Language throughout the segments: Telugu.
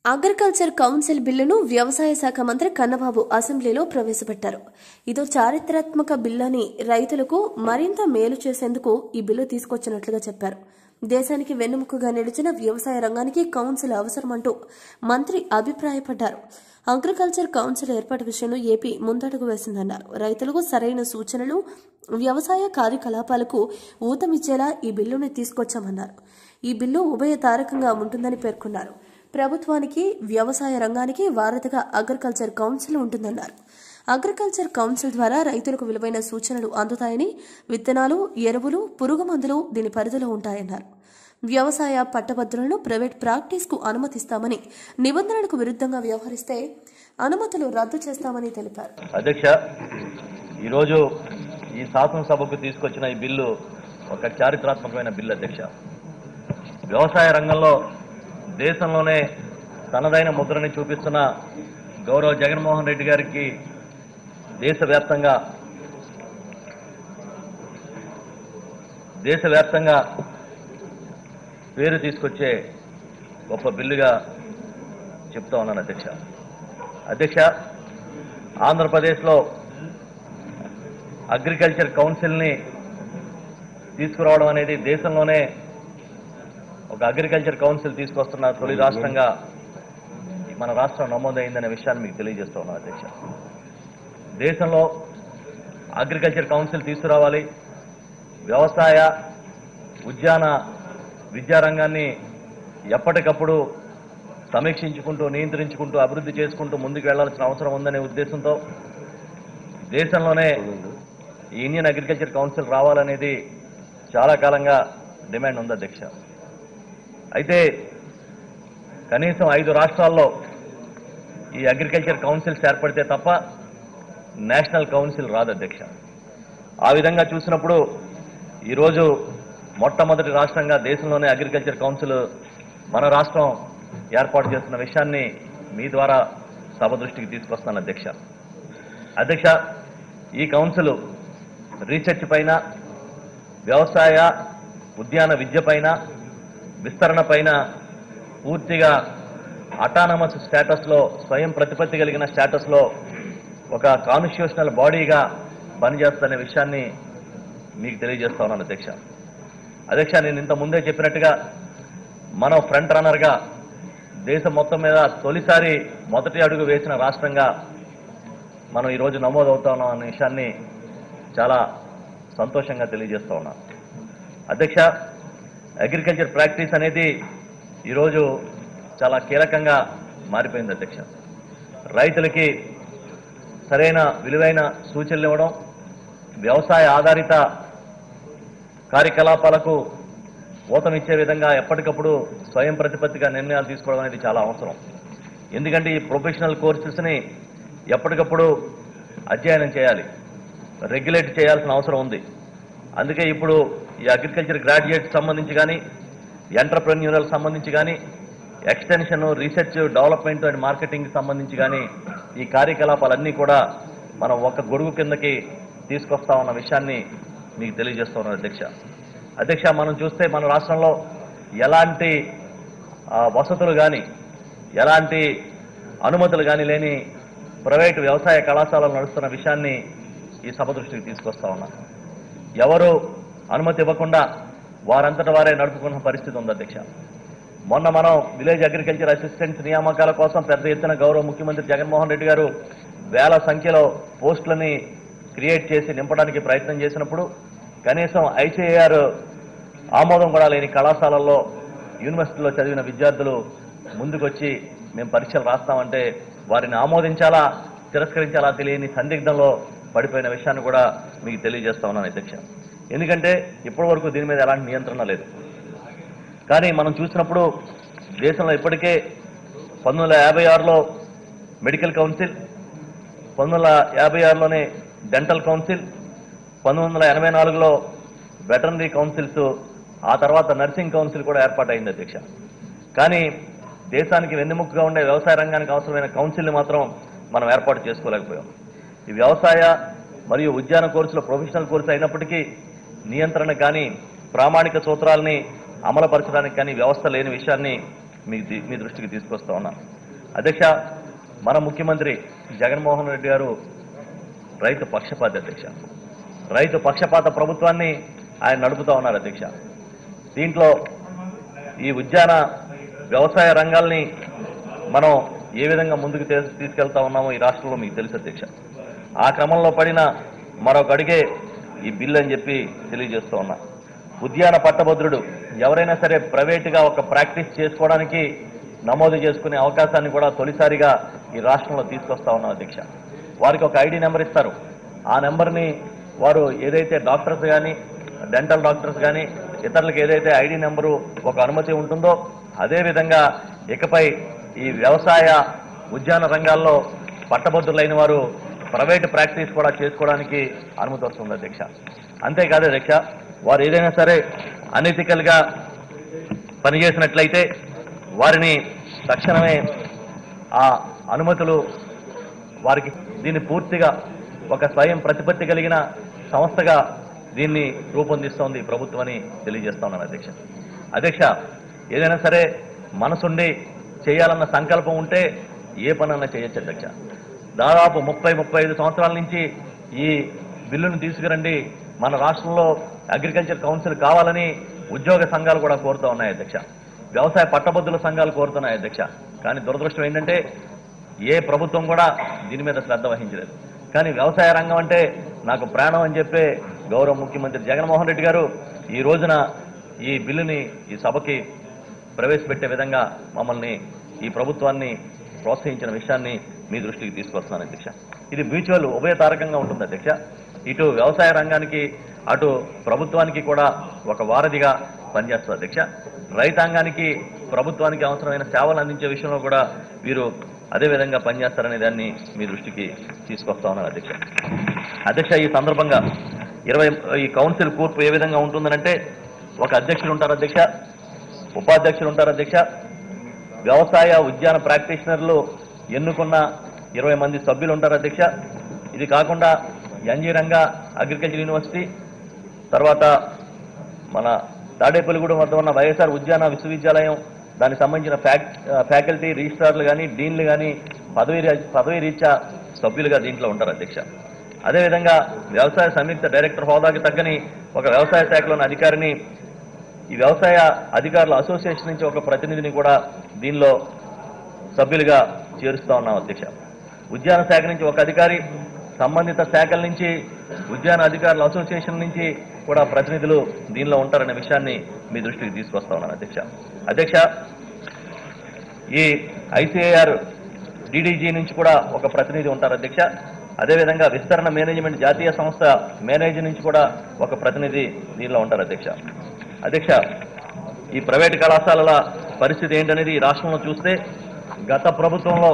అగ్రికల్చర్ కౌన్సిల్ బిల్లును వ్యవసాయ శాఖ మంత్రి కన్నబాబు అసెంబ్లీలో ప్రవేశపెట్టారు ఇదో చారిత్రాత్మక బిల్లు అని రైతులకు మరింత మేలు చేసేందుకు ఈ బిల్లు తీసుకొచ్చినట్లుగా చెప్పారు దేశానికి వెన్నెముకగా నిలిచిన వ్యవసాయ రంగానికి కౌన్సిల్ అవసరమంటూ మంత్రి అభిప్రాయపడ్డారు అగ్రికల్చర్ కౌన్సిల్ ఏర్పాటు విషయంలో ఏపీ ముందడుగు వేసిందన్నారు రైతులకు సరైన సూచనలు వ్యవసాయ కార్యకలాపాలకు ఊతమిచ్చేలా ఈ బిల్లుని తీసుకొచ్చామన్నారు ఈ బిల్లు ఉభయ తారకంగా ఉంటుందని పేర్కొన్నారు ప్రభుత్వానికి వ్యవసాయ రంగానికి వారధిగా అగ్రికల్చర్ కౌన్సిల్ ఉంటుందన్నారు అగ్రికల్చర్ కౌన్సిల్ ద్వారా రైతులకు విలువైన సూచనలు అందుతాయని విత్తనాలు ఎరువులు పురుగు మందులు దీని పరిధిలో ఉంటాయన్నారు వ్యవసాయ పట్టభద్రులను ప్రైవేట్ ప్రాక్టీస్కు అనుమతిస్తామని నిబంధనలకు విరుద్ధంగా వ్యవహరిస్తే అనుమతులు రద్దు చేస్తామని తెలిపారు అధ్యక్ష ఈరోజు ఈ శాసనసభకు తీసుకొచ్చిన ఈ బిల్లు ఒక చారిత్రాత్మకమైన బిల్లు అధ్యక్ష వ్యవసాయ రంగంలో దేశంలోనే తనదైన ముద్రని చూపిస్తున్న గౌరవ జగన్మోహన్ రెడ్డి గారికి దేశవ్యాప్తంగా దేశవ్యాప్తంగా పేరు తీసుకొచ్చే గొప్ప బిల్లుగా చెప్తా ఉన్నాను అధ్యక్ష అధ్యక్ష ఆంధ్రప్రదేశ్లో అగ్రికల్చర్ కౌన్సిల్ని తీసుకురావడం అనేది దేశంలోనే ఒక అగ్రికల్చర్ కౌన్సిల్ తీసుకొస్తున్న తొలి రాష్ట్రంగా మన రాష్ట్రం నమోదైందనే విషయాన్ని మీకు తెలియజేస్తూ ఉన్నాను అధ్యక్ష దేశంలో అగ్రికల్చర్ కౌన్సిల్ తీసుకురావాలి వ్యవసాయ ఉద్యాన విద్యారంగాన్ని ఎప్పటికప్పుడు సమీక్షించుకుంటూ నియంత్రించుకుంటూ అభివృద్ధి చేసుకుంటూ ముందుకు వెళ్లాల్సిన అవసరం ఉందనే ఉద్దేశంతో దేశంలోనే ఈ ఇండియన్ అగ్రికల్చర్ కౌన్సిల్ రావాలనేది చాలా కాలంగా డిమాండ్ ఉంది అధ్యక్ష అయితే కనీసం ఐదు రాష్ట్రాల్లో ఈ అగ్రికల్చర్ కౌన్సిల్స్ ఏర్పడితే తప్ప నేషనల్ కౌన్సిల్ రాదు అధ్యక్ష ఆ విధంగా చూసినప్పుడు ఈరోజు మొట్టమొదటి రాష్ట్రంగా దేశంలోనే అగ్రికల్చర్ కౌన్సిల్ మన రాష్ట్రం ఏర్పాటు చేస్తున్న విషయాన్ని మీ ద్వారా సభ దృష్టికి తీసుకొస్తాను అధ్యక్ష అధ్యక్ష ఈ కౌన్సిల్ రీసెర్చ్ పైన వ్యవసాయ ఉద్యాన విద్య పైన విస్తరణ పైన పూర్తిగా అటానమస్ స్టేటస్లో స్వయం ప్రతిపత్తి కలిగిన స్టేటస్లో ఒక కాన్స్టిట్యూషనల్ బాడీగా పనిచేస్తున్న విషయాన్ని మీకు తెలియజేస్తా ఉన్నాను అధ్యక్ష అధ్యక్ష నేను ఇంత ముందే చెప్పినట్టుగా మనం ఫ్రంట్ రన్నర్గా దేశం మొత్తం మీద తొలిసారి మొదటి అడుగు వేసిన రాష్ట్రంగా మనం ఈరోజు నమోదవుతా ఉన్నాం అనే విషయాన్ని చాలా సంతోషంగా తెలియజేస్తా ఉన్నాం అధ్యక్ష అగ్రికల్చర్ ప్రాక్టీస్ అనేది ఈరోజు చాలా కీలకంగా మారిపోయింది అధ్యక్ష రైతులకి సరైన విలువైన సూచనలు ఇవ్వడం వ్యవసాయ ఆధారిత కార్యకలాపాలకు ఊతమిచ్చే విధంగా ఎప్పటికప్పుడు స్వయం ప్రతిపత్తిగా నిర్ణయాలు తీసుకోవడం అనేది చాలా అవసరం ఎందుకంటే ఈ ప్రొఫెషనల్ కోర్సెస్ని ఎప్పటికప్పుడు అధ్యయనం చేయాలి రెగ్యులేట్ చేయాల్సిన అవసరం ఉంది అందుకే ఇప్పుడు ఈ అగ్రికల్చర్ గ్రాడ్యుయేట్స్ సంబంధించి కానీ ఎంటర్ప్రెన్యూరల్ సంబంధించి కానీ extension research development and marketing సంబంధించి కానీ ఈ కార్యకలాపాలన్నీ కూడా మనం ఒక గొడుగు కిందకి తీసుకొస్తా ఉన్న విషయాన్ని మీకు తెలియజేస్తా ఉన్నాను అధ్యక్ష అధ్యక్ష మనం చూస్తే మన రాష్ట్రంలో ఎలాంటి ఆ, వసతులు కానీ ఎలాంటి అనుమతులు కానీ లేని ప్రైవేటు వ్యవసాయ కళాశాలలు నడుస్తున్న విషయాన్ని ఈ సభ దృష్టికి తీసుకొస్తా ఉన్నాను ఎవరు అనుమతి ఇవ్వకుండా వారంతట వారే నడుపుకున్న పరిస్థితి ఉంది అధ్యక్ష మొన్న మనం విలేజ్ అగ్రికల్చర్ అసిస్టెంట్స్ నియామకాల కోసం పెద్ద ఎత్తున గౌరవ ముఖ్యమంత్రి జగన్మోహన్ రెడ్డి గారు వేల సంఖ్యలో పోస్టులని క్రియేట్ చేసి నింపడానికి ప్రయత్నం చేసినప్పుడు కనీసం ఐసీఏఆర్ ఆమోదం కూడా లేని కళాశాలల్లో యూనివర్సిటీలో చదివిన విద్యార్థులు ముందుకొచ్చి మేము పరీక్షలు రాస్తామంటే వారిని ఆమోదించాలా తిరస్కరించాలా తెలియని సందిగ్ధంలో పడిపోయిన విషయాన్ని కూడా మీకు తెలియజేస్తా ఉన్నాను అధ్యక్ష ఎందుకంటే ఇప్పటి వరకు దీని మీద ఎలాంటి నియంత్రణ లేదు కానీ మనం చూసినప్పుడు దేశంలో ఇప్పటికే పంతొమ్మిది వందల యాభై ఆరులో మెడికల్ కౌన్సిల్ పంతొమ్మిది వందల యాభై ఆరులోనే డెంటల్ కౌన్సిల్ పంతొమ్మిది వందల ఎనభై నాలుగులో వెటర్నరీ కౌన్సిల్స్ ఆ తర్వాత నర్సింగ్ కౌన్సిల్ కూడా ఏర్పాటైంది అధ్యక్ష కానీ దేశానికి వెన్నెముకగా ఉండే వ్యవసాయ రంగానికి అవసరమైన కౌన్సిల్ని మాత్రం మనం ఏర్పాటు చేసుకోలేకపోయాం ఈ వ్యవసాయ మరియు ఉద్యాన కోర్సులో ప్రొఫెషనల్ కోర్సు అయినప్పటికీ నియంత్రణ కానీ ప్రామాణిక సూత్రాలని అమలుపరచడానికి కానీ వ్యవస్థ లేని విషయాన్ని మీ ది- మీ దృష్టికి తీసుకొస్తా ఉన్నాను అధ్యక్ష మన ముఖ్యమంత్రి జగన్మోహన్ రెడ్డి గారు రైతు పక్షపాత అధ్యక్ష రైతు పక్షపాత ప్రభుత్వాన్ని ఆయన నడుపుతా ఉన్నారు అధ్యక్ష దీంట్లో ఈ ఉద్యాన వ్యవసాయ రంగాల్ని మనం ఏ విధంగా ముందుకు తీ- తీసుకెళ్తా ఉన్నామో ఈ రాష్ట్రంలో మీకు తెలుసు అధ్యక్ష ఆ క్రమంలో పడిన మరొక అడిగే ఈ బిల్ అని చెప్పి తెలియజేస్తూ ఉన్నా ఉద్యాన పట్టభద్రుడు ఎవరైనా సరే ప్రైవేటుగా ఒక ప్రాక్టీస్ చేసుకోవడానికి నమోదు చేసుకునే అవకాశాన్ని కూడా తొలిసారిగా ఈ రాష్ట్రంలో తీసుకొస్తా ఉన్నాం అధ్యక్ష వారికి ఒక ఐడి నెంబర్ ఇస్తారు ఆ నెంబర్ని వారు ఏదైతే డాక్టర్స్ కానీ డెంటల్ డాక్టర్స్ కానీ ఇతరులకు ఏదైతే ఐడి నెంబరు ఒక అనుమతి ఉంటుందో అదే విధంగా ఇకపై ఈ వ్యవసాయ ఉద్యాన రంగాల్లో పట్టభద్రులైన వారు ప్రైవేట్ ప్రాక్టీస్ కూడా చేసుకోవడానికి అనుమతి వస్తుంది అధ్యక్ష అంతేకాదు అధ్యక్ష వారు ఏదైనా సరే అనెతికల్గా పనిచేసినట్లయితే వారిని తక్షణమే ఆ అనుమతులు వారికి దీన్ని పూర్తిగా ఒక స్వయం ప్రతిపత్తి కలిగిన సంస్థగా దీన్ని రూపొందిస్తోంది ఈ ప్రభుత్వం అని తెలియజేస్తా ఉన్నాను అధ్యక్ష అధ్యక్ష ఏదైనా సరే మనసుండి చేయాలన్న సంకల్పం ఉంటే ఏ పనన్నా చేయొచ్చు అధ్యక్ష దాదాపు ముప్పై ముప్పై ఐదు సంవత్సరాల నుంచి ఈ బిల్లును తీసుకురండి మన రాష్ట్రంలో అగ్రికల్చర్ కౌన్సిల్ కావాలని ఉద్యోగ సంఘాలు కూడా కోరుతూ ఉన్నాయి అధ్యక్ష వ్యవసాయ పట్టభద్రుల సంఘాలు కోరుతున్నాయి అధ్యక్ష కానీ దురదృష్టం ఏంటంటే ఏ ప్రభుత్వం కూడా దీని మీద శ్రద్ధ వహించలేదు కానీ వ్యవసాయ రంగం అంటే నాకు ప్రాణం అని చెప్పే గౌరవ ముఖ్యమంత్రి జగన్మోహన్ రెడ్డి గారు ఈ రోజున ఈ బిల్లుని ఈ సభకి ప్రవేశపెట్టే విధంగా మమ్మల్ని ఈ ప్రభుత్వాన్ని ప్రోత్సహించిన విషయాన్ని మీ దృష్టికి తీసుకొస్తున్నాను అధ్యక్ష ఇది మ్యూచువల్ ఉభయతారకంగా ఉంటుంది అధ్యక్ష ఇటు వ్యవసాయ రంగానికి అటు ప్రభుత్వానికి కూడా ఒక వారధిగా పనిచేస్తుంది అధ్యక్ష రైతాంగానికి ప్రభుత్వానికి అవసరమైన సేవలు అందించే విషయంలో కూడా వీరు అదే విధంగా పనిచేస్తారనే దాన్ని మీ దృష్టికి తీసుకొస్తా ఉన్నారు అధ్యక్ష అధ్యక్ష ఈ సందర్భంగా ఇరవై ఈ కౌన్సిల్ కూర్పు ఏ విధంగా ఉంటుందనంటే ఒక అధ్యక్షుడు ఉంటారు అధ్యక్ష ఉపాధ్యక్షులు ఉంటారు అధ్యక్ష వ్యవసాయ ఉద్యాన ప్రాక్టీషనర్లు ఎన్నుకున్న ఇరవై మంది సభ్యులు ఉంటారు అధ్యక్ష ఇది కాకుండా ఎన్జీ రంగా అగ్రికల్చర్ యూనివర్సిటీ తర్వాత మన తాడేపల్లిగూడెం వద్ద ఉన్న వైఎస్ఆర్ ఉద్యాన విశ్వవిద్యాలయం దానికి సంబంధించిన ఫ్యాక్ ఫ్యాకల్టీ రిజిస్ట్రార్లు కానీ డీన్లు కానీ పదవి రీ- పదవి రీత్యా సభ్యులుగా దీంట్లో ఉంటారు అధ్యక్ష అదేవిధంగా వ్యవసాయ సంయుక్త డైరెక్టర్ హోదాకి తగ్గని ఒక వ్యవసాయ శాఖలోని అధికారిని ఈ వ్యవసాయ అధికారుల అసోసియేషన్ నుంచి ఒక ప్రతినిధిని కూడా దీనిలో సభ్యులుగా చేరుస్తా ఉన్నాం అధ్యక్ష ఉద్యాన శాఖ నుంచి ఒక అధికారి సంబంధిత శాఖల నుంచి ఉద్యాన అధికారుల అసోసియేషన్ నుంచి కూడా ప్రతినిధులు దీనిలో ఉంటారనే విషయాన్ని మీ దృష్టికి తీసుకొస్తా ఉన్నాను అధ్యక్ష అధ్యక్ష ఈ ఐసిఐఆర్ డిడిజీ నుంచి కూడా ఒక ప్రతినిధి ఉంటారు అధ్యక్ష అదేవిధంగా విస్తరణ మేనేజ్మెంట్ జాతీయ సంస్థ మేనేజర్ నుంచి కూడా ఒక ప్రతినిధి దీనిలో ఉంటారు అధ్యక్ష అధ్యక్ష ఈ ప్రైవేట్ కళాశాలల పరిస్థితి ఏంటనేది ఈ రాష్ట్రంలో చూస్తే గత ప్రభుత్వంలో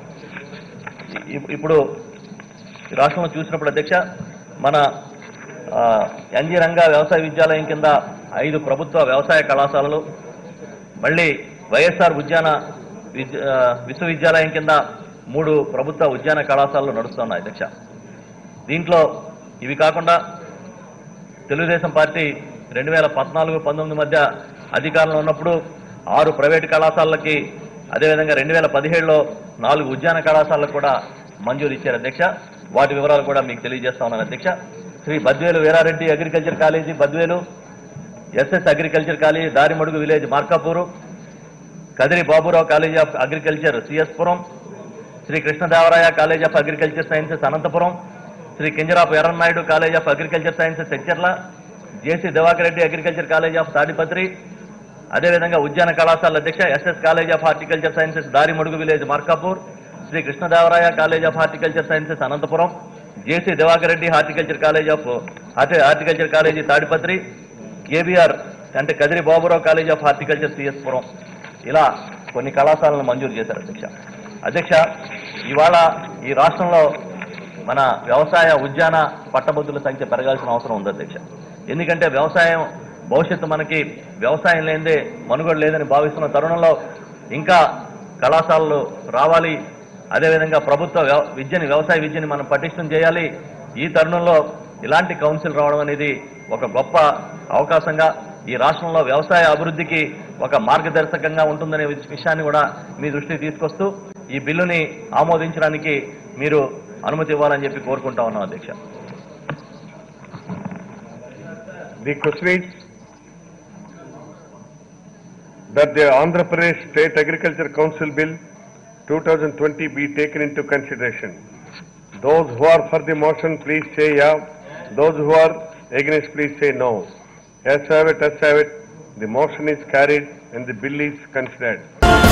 ఇ- ఇప్పుడు ఈ రాష్ట్రంలో చూసినప్పుడు అధ్యక్ష మన ఆ, ఎన్జీ రంగా వ్యవసాయ విద్యాలయం కింద ఐదు ప్రభుత్వ వ్యవసాయ కళాశాలలు మళ్ళీ వైఎస్ఆర్ ఉద్యాన విద్య- ఆ, విశ్వవిద్యాలయం కింద మూడు ప్రభుత్వ ఉద్యాన కళాశాలలు నడుస్తున్నాయి అధ్యక్ష దీంట్లో ఇవి కాకుండా తెలుగుదేశం పార్టీ రెండు వేల పద్నాలుగు పంతొమ్మిది మధ్య అధికారంలో ఉన్నప్పుడు ఆరు ప్రైవేటు కళాశాలలకి అదేవిధంగా రెండు వేల పదిహేడులో నాలుగు ఉద్యాన కళాశాలకు కూడా మంజూరు ఇచ్చారు అధ్యక్ష వాటి వివరాలు కూడా మీకు తెలియజేస్తా ఉన్నాను అధ్యక్ష Shri Badvel Veerareddy agriculture college Badvel SS agriculture college Darimadugu village Markapur Kadiri Baburao college of agriculture CS Puram Shri Krishnadevaraya college of agriculture sciences Anantapuram Shri Kinjarapu Yerrannaidu college of agriculture sciences Checharla JC Diwakar Reddy agriculture college of Tadipatri అదేవిధంగా ఉద్యాన కళాశాల అధ్యక్ష SS college of horticulture sciences Darimadugu village Markapur Shri Krishnadevaraya college of horticulture sciences Anantapuram JC Diwakar Reddy horticulture college of horti- horticulture college Tadipatri KBR అంటే Kadiri Baburao college of horticulture CS Puram ఇలా కొన్ని కళాశాలను మంజూరు చేశారు అధ్యక్ష అధ్యక్ష ఇవాళ ఈ రాష్ట్రంలో మన వ్యవసాయ ఉద్యాన పట్టభద్రుల సంఖ్య పెరగాల్సిన అవసరం ఉంది అధ్యక్ష ఎందుకంటే వ్యవసాయం భవిష్యత్తు మనకి వ్యవసాయం లేనిదే మనుగడ లేదని భావిస్తున్న తరుణంలో ఇంకా కళాశాలలు రావాలి అదేవిధంగా ప్రభుత్వ వ్యవ- విద్యని వ్యవసాయ విద్యని మనం పటిష్టం చేయాలి ఈ తరుణంలో ఇలాంటి కౌన్సిల్ రావడం అనేది ఒక గొప్ప అవకాశంగా ఈ రాష్ట్రంలో వ్యవసాయ అభివృద్ధికి ఒక మార్గదర్శకంగా ఉంటుందనే విషయాన్ని కూడా మీ దృష్టికి తీసుకొస్తూ ఈ బిల్లుని ఆమోదించడానికి మీరు అనుమతి ఇవ్వాలని చెప్పి కోరుకుంటా ఉన్నాం అధ్యక్ష The question is that the Andhra Pradesh State Agriculture Council Bill 2020 be taken into consideration. Those who are for the motion, please say yeah. Those who are against, please say no. As have it, as have it, the motion is carried and the bill is considered.